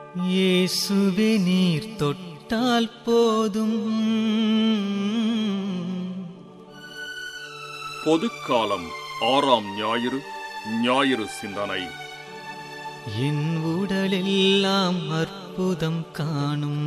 இயேசுவே நீர் தொட்டால் போதும் பொதுக்காலம் ஆறாம் ஞாயிறு ஞாயிறு சிந்தனை என் உடலெல்லாம் அற்புதம் காணும்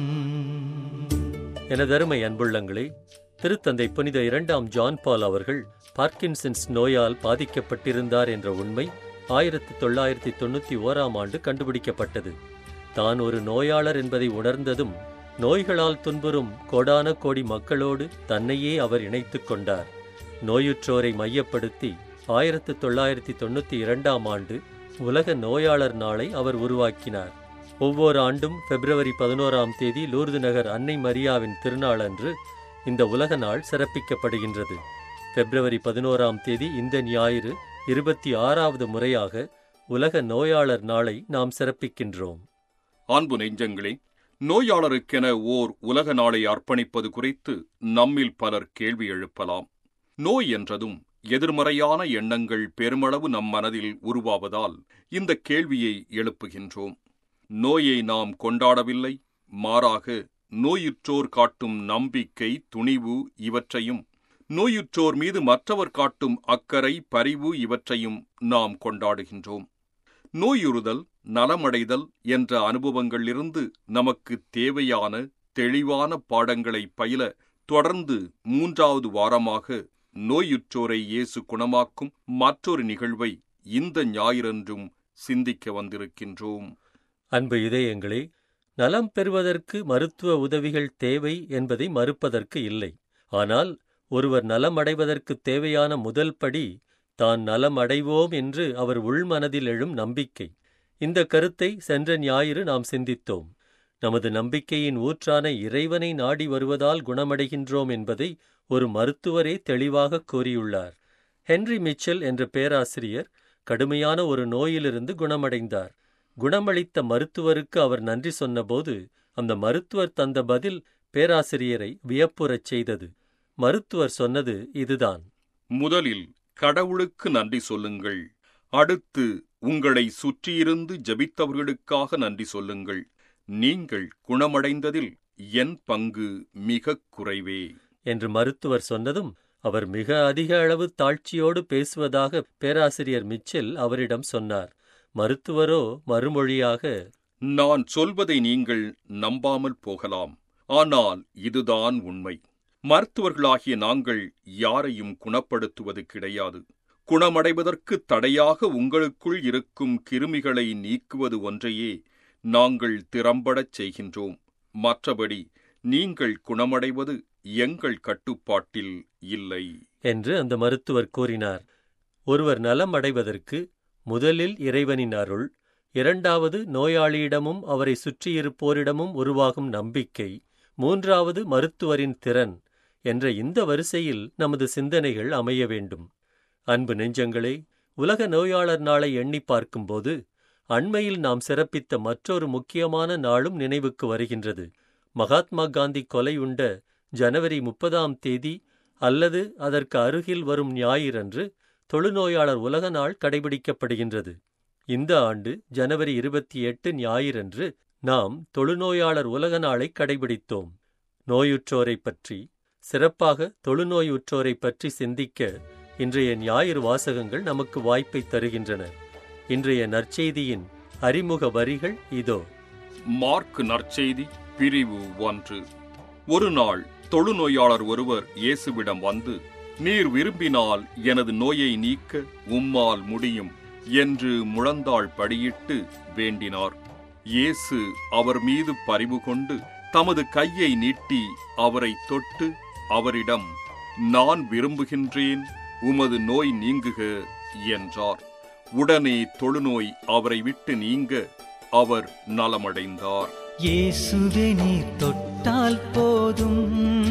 எனதருமை அன்புள்ளங்களே திருத்தந்தை புனித இரண்டாம் ஜான் பால் அவர்கள் பார்க்கின்சன்ஸ் நோயால் பாதிக்கப்பட்டிருந்தார் என்ற உண்மை ஆயிரத்தி தொள்ளாயிரத்தி தொண்ணூத்தி ஓராம் ஆண்டு கண்டுபிடிக்கப்பட்டது தான் ஒரு நோயாளர் என்பதை உணர்ந்ததும் நோய்களால் துன்புறும் கோடான கோடி மக்களோடு தன்னையே அவர் இணைத்துக் கொண்டார் நோயுற்றோரை மையப்படுத்தி ஆயிரத்து தொள்ளாயிரத்தி தொண்ணூத்தி இரண்டாம் ஆண்டு உலக நோயாளர் நாளை அவர் உருவாக்கினார் ஒவ்வொரு ஆண்டும் பிப்ரவரி பதினோராம் தேதி லூர்து நகர் அன்னை மரியாவின் திருநாளன்று இந்த உலக நாள் சிறப்பிக்கப்படுகின்றது பிப்ரவரி பதினோராம் தேதி இந்த ஞாயிறு இருபத்தி ஆறாவது முறையாக உலக நோயாளர் நாளை நாம் சிறப்பிக்கின்றோம் அன்பு நெஞ்சங்களே நோயாளருக்கென ஓர் உலக நாளை அர்ப்பணிப்பது குறித்து நம்மில் பலர் கேள்வி எழுப்பலாம் நோய் என்றதும் எதிர்மறையான எண்ணங்கள் பெருமளவு நம் மனதில் உருவாவதால் இந்த கேள்வியை எழுப்புகின்றோம் நோயை நாம் கொண்டாடவில்லை மாறாக நோயுற்றோர் காட்டும் நம்பிக்கை துணிவு இவற்றையும் நோயுற்றோர் மீது மற்றவர் காட்டும் அக்கறை பரிவு இவற்றையும் நாம் கொண்டாடுகின்றோம் நோயுறுதல் நலமடைதல் என்ற அனுபவங்களிலிருந்து நமக்கு தேவையான தெளிவான பாடங்களை பயில தொடர்ந்து மூன்றாவது வாரமாக நோயுற்றோரை இயேசு குணமாக்கும் மற்றொரு நிகழ்வை இந்த ஞாயிறன்றும் சிந்திக்க வந்திருக்கின்றோம் அன்பு இதயங்களே நலம் பெறுவதற்கு மருத்துவ உதவிகள் தேவை என்பதை மறுப்பதற்கு இல்லை ஆனால் ஒருவர் நலமடைவதற்கு தேவையான முதல் படி தான் நலம் அடைவோம் என்று அவர் உள்மனதில் எழும் நம்பிக்கை இந்த கருத்தை சென்ற ஞாயிறு நாம் சிந்தித்தோம் நமது நம்பிக்கையின் ஊற்றான இறைவனை நாடி வருவதால் குணமடைகின்றோம் என்பதை ஒரு மருத்துவரே தெளிவாக கூறியுள்ளார் ஹென்றி மிச்சல் என்ற பேராசிரியர் கடுமையான ஒரு நோயிலிருந்து குணமடைந்தார் குணமளித்த மருத்துவருக்கு அவர் நன்றி சொன்னபோது அந்த மருத்துவர் தந்த பதில் பேராசிரியரை வியப்புறச் செய்தது மருத்துவர் சொன்னது இதுதான் முதலில் கடவுளுக்கு நன்றி சொல்லுங்கள் அடுத்து உங்களை சுற்றியிருந்து ஜெபித்தவர்களுக்காக நன்றி சொல்லுங்கள் நீங்கள் குணமடைந்ததில் என் பங்கு மிகக் குறைவே என்று மருத்துவர் சொன்னதும் அவர் மிக அதிக அளவு தாழ்ச்சியோடு பேசுவதாக பேராசிரியர் மிச்சல் அவரிடம் சொன்னார் மருத்துவரோ மறுமொழியாக நான் சொல்வதை நீங்கள் நம்பாமல் போகலாம் ஆனால் இதுதான் உண்மை மருத்துவர்களாகிய நாங்கள் யாரையும் குணப்படுத்துவது கிடையாது குணமடைவதற்கு தடையாக உங்களுக்குள் இருக்கும் கிருமிகளை நீக்குவது ஒன்றையே நாங்கள் திறம்படச் செய்கின்றோம் மற்றபடி நீங்கள் குணமடைவது எங்கள் கட்டுப்பாட்டில் இல்லை என்று அந்த மருத்துவர் கூறினார் ஒருவர் நலம் அடைவதற்கு முதலில் இறைவனின் அருள் இரண்டாவது நோயாளியிடமும் அவரை சுற்றியிருப்போரிடமும் உருவாகும் நம்பிக்கை மூன்றாவது மருத்துவரின் திறன் என்ற இந்த வரிசையில் நமது சிந்தனைகள் அமைய வேண்டும் அன்பு நெஞ்சங்களே உலக நோயாளர் நாளை எண்ணி பார்க்கும்போது அண்மையில் நாம் சிறப்பித்த மற்றொரு முக்கியமான நாளும் நினைவுக்கு வருகின்றது மகாத்மா காந்தி கொலையுண்ட ஜனவரி முப்பதாம் தேதி அல்லது அதற்கு அருகில் வரும் ஞாயிறன்று தொழுநோயாளர் உலக நாள் கடைபிடிக்கப்படுகின்றது இந்த ஆண்டு ஜனவரி இருபத்தி எட்டு ஞாயிறன்று நாம் தொழுநோயாளர் உலக நாளை கடைபிடித்தோம் நோயுற்றோரைப் பற்றி சிறப்பாக தொழுநோயுற்றோரைப் பற்றி சிந்திக்க இன்றைய ஞாயிறு வாசகங்கள் நமக்கு வாய்ப்பை தருகின்றன இன்றைய நற்செய்தியின் அறிமுக வரிகள் இதோ மார்க் நற்செய்தி பிரிவு ஒன்று ஒரு நாள் தொழுநோயாளர் ஒருவர் இயேசுவிடம் வந்து நீர் விரும்பினால் எனது நோயை நீக்க உம்மால் முடியும் என்று முழந்தாள் படியிட்டு வேண்டினார் இயேசு அவர் மீது பரிவு கொண்டு தமது கையை நீட்டி அவரை தொட்டு அவரிடம் நான் விரும்புகின்றேன் உமது நோய் நீங்குக என்றார் உடனே தொழுநோய் அவரை விட்டு நீங்க அவர் நலமடைந்தார் இயேசுவே நீர் தொட்டால் போதும்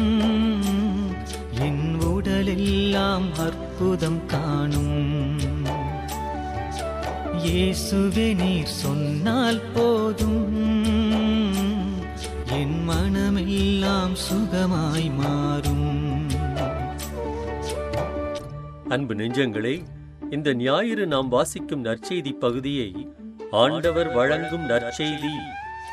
என் உடலெல்லாம் அற்புதம் காணும் இயேசுவே நீர் சொன்னால் போதும் என் மனமெல்லாம் சுகமாய் மாறும் அன்பு நெஞ்சங்களே இந்த ஞாயிறு நாம் வாசிக்கும் நற்செய்தி பகுதியை ஆண்டவர் வழங்கும் நற்செய்தி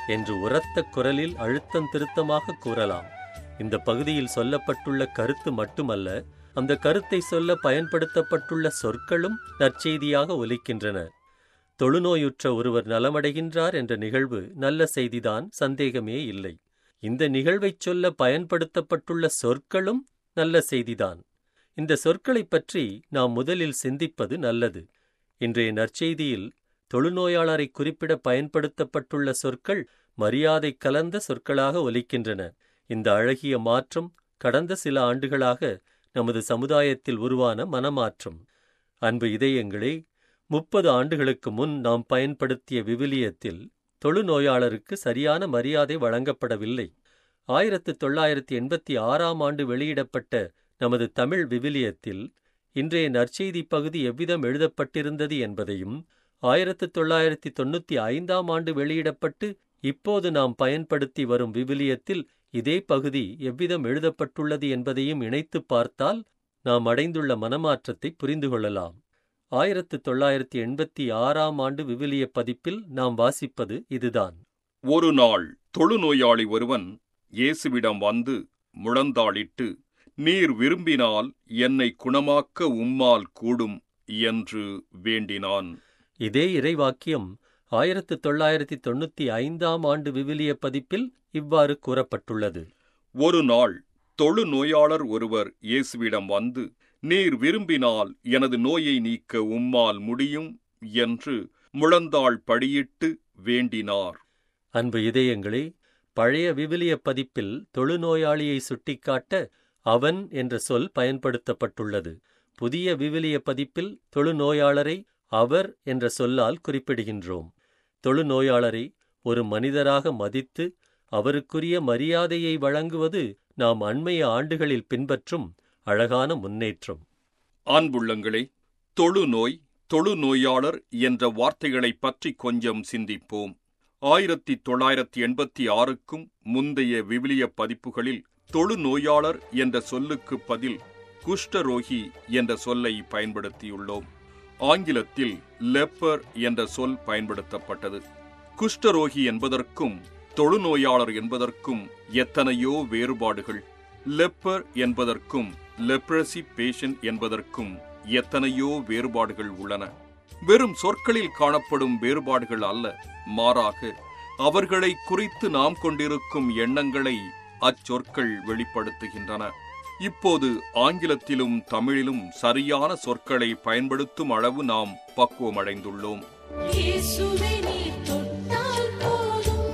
என்று உரத்த குரலில் அழுத்தம் திருத்தமாக கூறலாம் இந்த பகுதியில் சொல்லப்பட்டுள்ள கருத்து மட்டுமல்ல அந்த கருத்தை சொல்ல பயன்படுத்தப்பட்டுள்ள சொற்களும் நற்செய்தியாக ஒலிக்கின்றன தொழுநோயுற்ற ஒருவர் நலமடைகின்றார் என்ற நிகழ்வு நல்ல செய்திதான் சந்தேகமே இல்லை இந்த நிகழ்வைச் சொல்ல பயன்படுத்தப்பட்டுள்ள சொற்களும் நல்ல செய்திதான் இந்த சொற்களைப் பற்றி நாம் முதலில் சிந்திப்பது நல்லது இன்றைய நற்செய்தியில் தொழுநோயாளரை குறிப்பிட பயன்படுத்தப்பட்டுள்ள சொற்கள் மரியாதை கலந்த சொற்களாக ஒலிக்கின்றன இந்த அழகிய மாற்றம் கடந்த சில ஆண்டுகளாக நமது சமுதாயத்தில் உருவான மனமாற்றம் அன்பு இதயங்களே முப்பது ஆண்டுகளுக்கு முன் நாம் பயன்படுத்திய விவிலியத்தில் தொழுநோயாளருக்கு சரியான மரியாதை வழங்கப்படவில்லை ஆயிரத்து தொள்ளாயிரத்தி எண்பத்தி ஆறாம் ஆண்டு வெளியிடப்பட்ட நமது தமிழ் விவிலியத்தில் இன்றைய நற்செய்தி பகுதி எவ்விதம் எழுதப்பட்டிருந்தது என்பதையும் ஆயிரத்து தொள்ளாயிரத்தி தொண்ணூத்தி ஐந்தாம் ஆண்டு வெளியிடப்பட்டு இப்போது நாம் பயன்படுத்தி வரும் விவிலியத்தில் இதே பகுதி எவ்விதம் எழுதப்பட்டுள்ளது என்பதையும் இணைத்துப் பார்த்தால் நாம் அடைந்துள்ள மனமாற்றத்தை புரிந்து கொள்ளலாம் ஆயிரத்து தொள்ளாயிரத்தி எண்பத்தி ஆறாம் ஆண்டு விவிலிய பதிப்பில் நாம் வாசிப்பது இதுதான் ஒரு நாள் தொழுநோயாளி ஒருவன் இயேசுவிடம் வந்து முழந்தாளிட்டு நீர் விரும்பினால் என்னை குணமாக்க உம்மால் கூடும் என்று வேண்டினான் இதே இறைவாக்கியம் ஆயிரத்து தொள்ளாயிரத்தி தொண்ணூத்தி ஐந்தாம் ஆண்டு விவிலிய பதிப்பில் இவ்வாறு கூறப்பட்டுள்ளது ஒரு நாள் தொழுநோயாளர் ஒருவர் இயேசுவிடம் வந்து நீர் விரும்பினால் எனது நோயை நீக்க உம்மால் முடியும் என்று முழந்தாள் படியிட்டு வேண்டினார் அன்பு இதயங்களே பழைய விவிலிய பதிப்பில் தொழுநோயாளியை சுட்டிக்காட்ட அவன் என்ற சொல் பயன்படுத்தப்பட்டுள்ளது புதிய விவிலிய பதிப்பில் தொழுநோயாளரை அவர் என்ற சொல்லால் குறிப்பிடுகின்றோம் தொழுநோயாளரை ஒரு மனிதராக மதித்து அவருக்குரிய மரியாதையை வழங்குவது நாம் அண்மைய ஆண்டுகளில் பின்பற்றும் அழகான முன்னேற்றம் அன்புள்ளங்களே தொழுநோய் தொழுநோயாளர் என்ற வார்த்தைகளைப் பற்றி கொஞ்சம் சிந்திப்போம் ஆயிரத்தி தொள்ளாயிரத்தி எண்பத்தி ஆறுக்கும் முந்தைய விவிலிய பதிப்புகளில் தொழுநோயாளர் என்ற சொல்லுக்கு பதில் குஷ்டரோகி என்ற சொல்லை பயன்படுத்தியுள்ளோம் ஆங்கிலத்தில் லெப்பர் என்ற சொல் பயன்படுத்தப்பட்டது குஷ்டரோகி என்பதற்கும் தொழுநோயாளர் என்பதற்கும் எத்தனையோ வேறுபாடுகள் லெப்பர் என்பதற்கும் லெப்ரசி பேஷண்ட் என்பதற்கும் எத்தனையோ வேறுபாடுகள் உள்ளன வெறும் சொற்களில் காணப்படும் வேறுபாடுகள் அல்ல மாறாக அவர்களை குறித்து நாம் கொண்டிருக்கும் எண்ணங்களை அச்சொற்கள் வெளிப்படுத்துகின்றன இப்போது ஆங்கிலத்திலும் தமிழிலும் சரியான சொற்களை பயன்படுத்தும் அளவு நாம் பக்குவமடைந்துள்ளோம் இயேசுவை நீர் தொட்டால் போதும்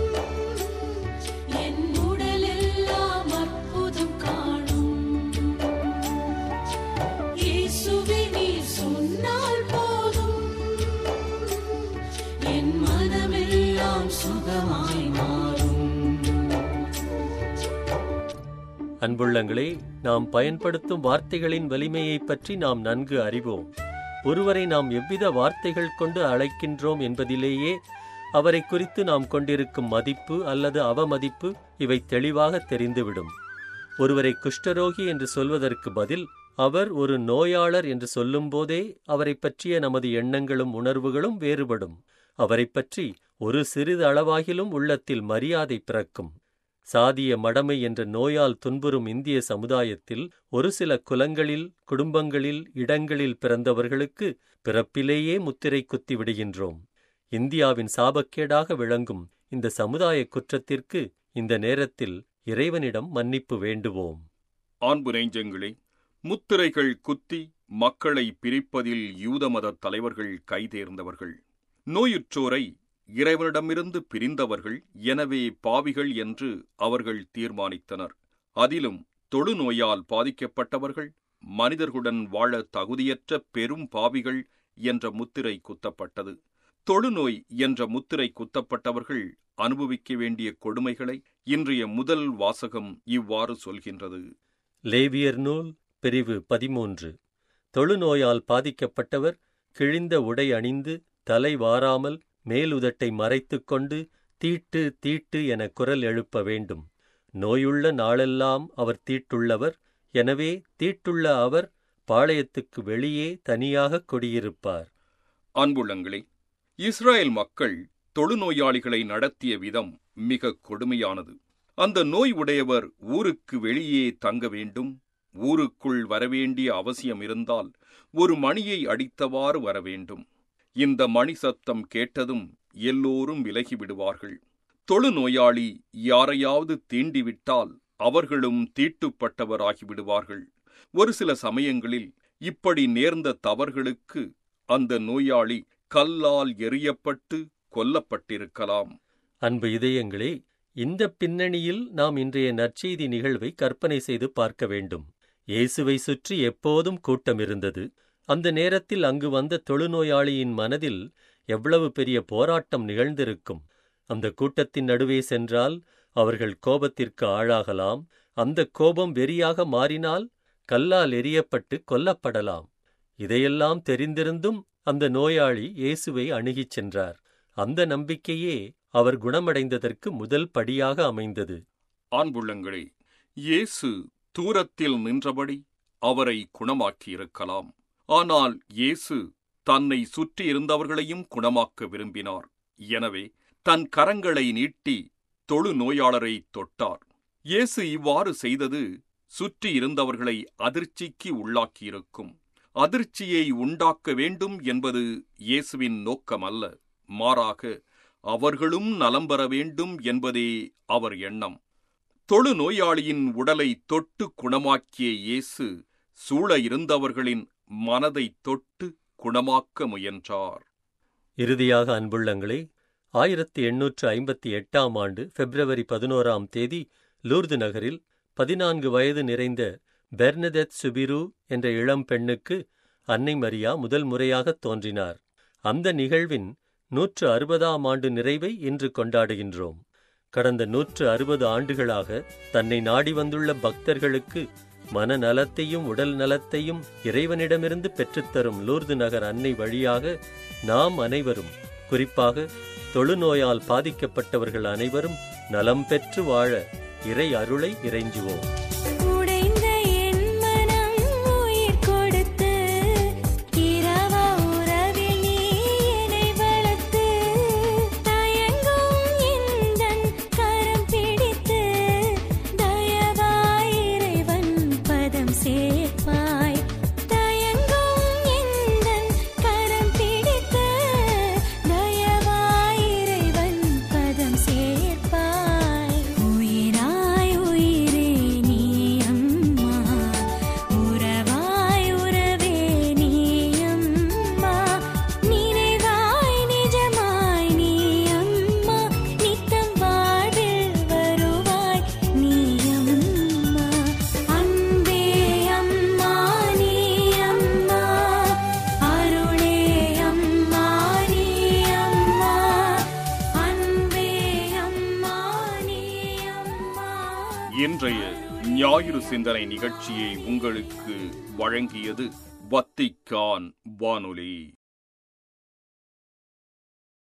என் உடலெல்லாம் அற்புதம் காணும் இயேசுவை நீர் சொன்னால் போதும் என் மனமெல்லாம் சுகமாய் மாறும் அன்புள்ளங்களே நாம் பயன்படுத்தும் வார்த்தைகளின் வலிமையைப் பற்றி நாம் நன்கு அறிவோம் ஒருவரை நாம் எவ்வித வார்த்தைகள் கொண்டு அழைக்கின்றோம் என்பதிலேயே அவரை குறித்து நாம் கொண்டிருக்கும் மதிப்பு அல்லது அவமதிப்பு இவை தெளிவாக தெரிந்துவிடும் ஒருவரை குஷ்டரோகி என்று சொல்வதற்கு பதில் அவர் ஒரு நோயாளர் என்று சொல்லும்போதே அவரைப் பற்றிய நமது எண்ணங்களும் உணர்வுகளும் வேறுபடும் அவரைப் பற்றி ஒரு சிறிது அளவாகிலும் உள்ளத்தில் மரியாதை பிறக்கும் சாதிய மடமை என்ற நோயால் துன்புறும் இந்திய சமுதாயத்தில் ஒரு சில குலங்களில் குடும்பங்களில் இடங்களில் பிறந்தவர்களுக்கு பிறப்பிலேயே முத்திரை குத்தி விடுகின்றோம் இந்தியாவின் சாபக்கேடாக விளங்கும் இந்த சமுதாய குற்றத்திற்கு இந்த நேரத்தில் இறைவனிடம் மன்னிப்பு வேண்டுவோம் அன்பு நெஞ்சங்களே முத்திரைகள் குத்தி மக்களை பிரிப்பதில் யூத மத தலைவர்கள் கைதேர்ந்தவர்கள் நோயுற்றோரை இறைவனிடமிருந்து பிரிந்தவர்கள் எனவே பாவிகள் என்று அவர்கள் தீர்மானித்தனர் அதிலும் தொழுநோயால் பாதிக்கப்பட்டவர்கள் மனிதர்களுடன் வாழ தகுதியற்ற பெரும் பாவிகள் என்ற முத்திரை குத்தப்பட்டது தொழுநோய் என்ற முத்திரை குத்தப்பட்டவர்கள் அனுபவிக்க வேண்டிய கொடுமைகளை இன்றைய முதல் வாசகம் இவ்வாறு சொல்கின்றது லேவியர் நூல் பிரிவு பதிமூன்று தொழுநோயால் பாதிக்கப்பட்டவர் கிழிந்த உடை அணிந்து தலை வாராமல் மேலுதட்டை மறைத்துக் கொண்டு தீட்டு தீட்டு என குரல் எழுப்ப வேண்டும் நோயுள்ள நாளெல்லாம் அவர் தீட்டுள்ளவர் எனவே தீட்டுள்ள அவர் பாளையத்துக்கு வெளியே தனியாக குடியிருப்பார் அன்புள்ளங்களே இஸ்ராயேல் மக்கள் தொழுநோயாளிகளை நடத்திய விதம் மிக கொடுமையானது அந்த நோய் உடையவர் ஊருக்கு வெளியே தங்க வேண்டும் ஊருக்குள் வரவேண்டிய அவசியம் இருந்தால் ஒரு மணியை அடித்தவாறு வர வேண்டும் இந்த மணி சத்தம் கேட்டதும் எல்லோரும் விலகி விடுவார்கள் தொழுநோயாளி யாரையாவது தீண்டிவிட்டால் அவர்களும் தீட்டுப்பட்டவராகி விடுவார்கள் ஒரு சில சமயங்களில் இப்படி நேர்ந்த தவறுகளுக்கு அந்த நோயாளி கல்லால் எறியப்பட்டு கொல்லப்பட்டிருக்கலாம் அன்பு இதயங்களே இந்த பின்னணியில் நாம் இன்றைய நற்செய்தி நிகழ்வை கற்பனை செய்து பார்க்க வேண்டும் இயேசுவை சுற்றி எப்போதும் கூட்டம் இருந்தது அந்த நேரத்தில் அங்கு வந்த தொழுநோயாளியின் மனதில் எவ்வளவு பெரிய போராட்டம் நிகழ்ந்திருக்கும் அந்த கூட்டத்தின் நடுவே சென்றால் அவர்கள் கோபத்திற்கு ஆளாகலாம் அந்த கோபம் வெறியாக மாறினால் கல்லால் எறியப்பட்டு கொல்லப்படலாம் இதையெல்லாம் தெரிந்திருந்தும் அந்த நோயாளி இயேசுவை அணுகிச் சென்றார் அந்த நம்பிக்கையே அவர் குணமடைந்ததற்கு முதல் படியாக அமைந்தது ஆண்புள்ளங்களே இயேசு தூரத்தில் நின்றபடி அவரை குணமாக்கியிருக்கலாம் ஆனால் இயேசு தன்னை சுற்றியிருந்தவர்களையும் குணமாக்க விரும்பினார் எனவே தன் கரங்களை நீட்டி தொழு நோயாளரை தொட்டார் இயேசு இவ்வாறு செய்தது சுற்றி இருந்தவர்களை அதிர்ச்சிக்கு உள்ளாக்கியிருக்கும் அதிர்ச்சியை உண்டாக்க வேண்டும் என்பது இயேசுவின் நோக்கமல்ல மாறாக அவர்களும் நலம் பெற வேண்டும் என்பதே அவர் எண்ணம் தொழு நோயாளியின் உடலை தொட்டு குணமாக்கிய இயேசு சூழ இருந்தவர்களின் மனதை தொட்டு குணமாக்க முயன்றார் இறுதியாக அன்புள்ளங்களே ஆயிரத்தி எண்ணூற்று ஐம்பத்தி எட்டாம் ஆண்டு பிப்ரவரி பதினோராம் தேதி லூர்து நகரில் பதினான்கு வயது நிறைந்த பெர்னதெத் சுபிரு என்ற இளம் பெண்ணுக்கு அன்னை மரியா முதல் முறையாகத் தோன்றினார் அந்த நிகழ்வின் நூற்று அறுபதாம் ஆண்டு நிறைவை இன்று கொண்டாடுகின்றோம் கடந்த நூற்று அறுபது ஆண்டுகளாக தன்னை நாடி வந்துள்ள பக்தர்களுக்கு மனநலத்தையும் உடல் நலத்தையும் இறைவனிடமிருந்து பெற்றுத்தரும் லூர்து நகர் அன்னை வழியாக நாம் அனைவரும் குறிப்பாக தொழுநோயால் பாதிக்கப்பட்டவர்கள் அனைவரும் நலம் பெற்று வாழ இறை அருளை இறைஞ்சுவோம் உடைந்த என் மனம் உயிர் கொடுத்து இரவா உறவில் நீ என்னை வளர்த்து தயங்கும் எந்தன் கரம் பிடித்து தயவாய் இறைவன் பதம் சேர்ப்பாய் தயங்கும் எந்தன் கரம் பிடித்து தயவாய் இறைவன் பதம் சேர்ப்பாய் உயிராய் உயிரே நீ அம்மா உறவாய் உறவே நீ அம்மா நினைவாய் நிஜமாய் நீ அம்மா நித்தம் வாழ்வில் வருவாய் நீ அம்மா அன்பே அம்மா நீ அம்மா அருளே அம்மா நீ அம்மா அன்பே அம்மா நீ அம்மா இன்றைய ஞாயிறு சிந்தனை நிகழ்ச்சியை உங்களுக்கு வழங்கியது வத்திக்கான் வானொலி